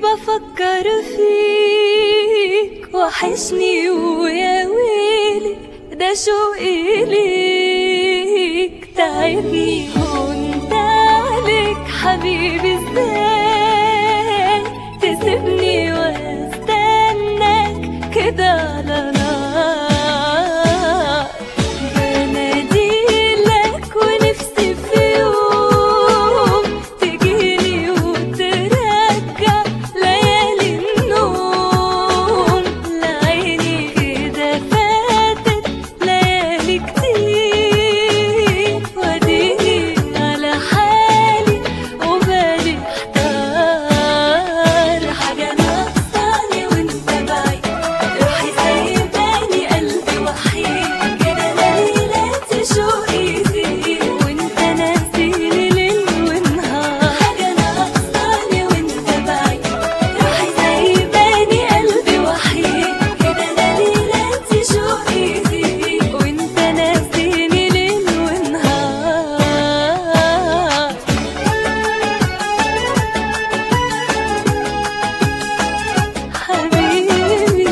بفكر فيك وحشني ويا ويلي ده شوقي ليك تعبني وانت عليك حبيبي ازاي تسيبني واستناك كده على نار بناديلك ونفسي في يوم تجيلي وترجع ليالي النوم لعيني كده فاتت ليالي كتير واديني على حالي وبالي احتار حاجة ناقصاني وانت بعيد روحي سايباني قلبي وحيد كده ليلاتي شوقي فيك وانت ناسيني ليل ونهار حاجة ناقصاني وانت بعيد روحي سايباني قلبي وحيد كده ليلاتي شوقي فيك وانت ناسيني ليل ونهار حبيبي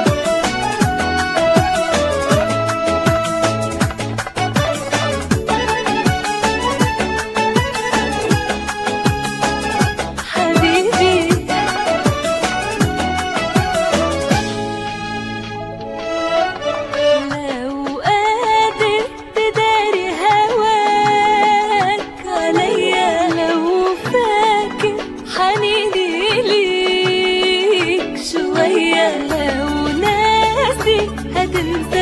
حبيبي لو قادر تداري هواك عليا لو فاكر حنيني ليك شوية لو ناسي هتنسى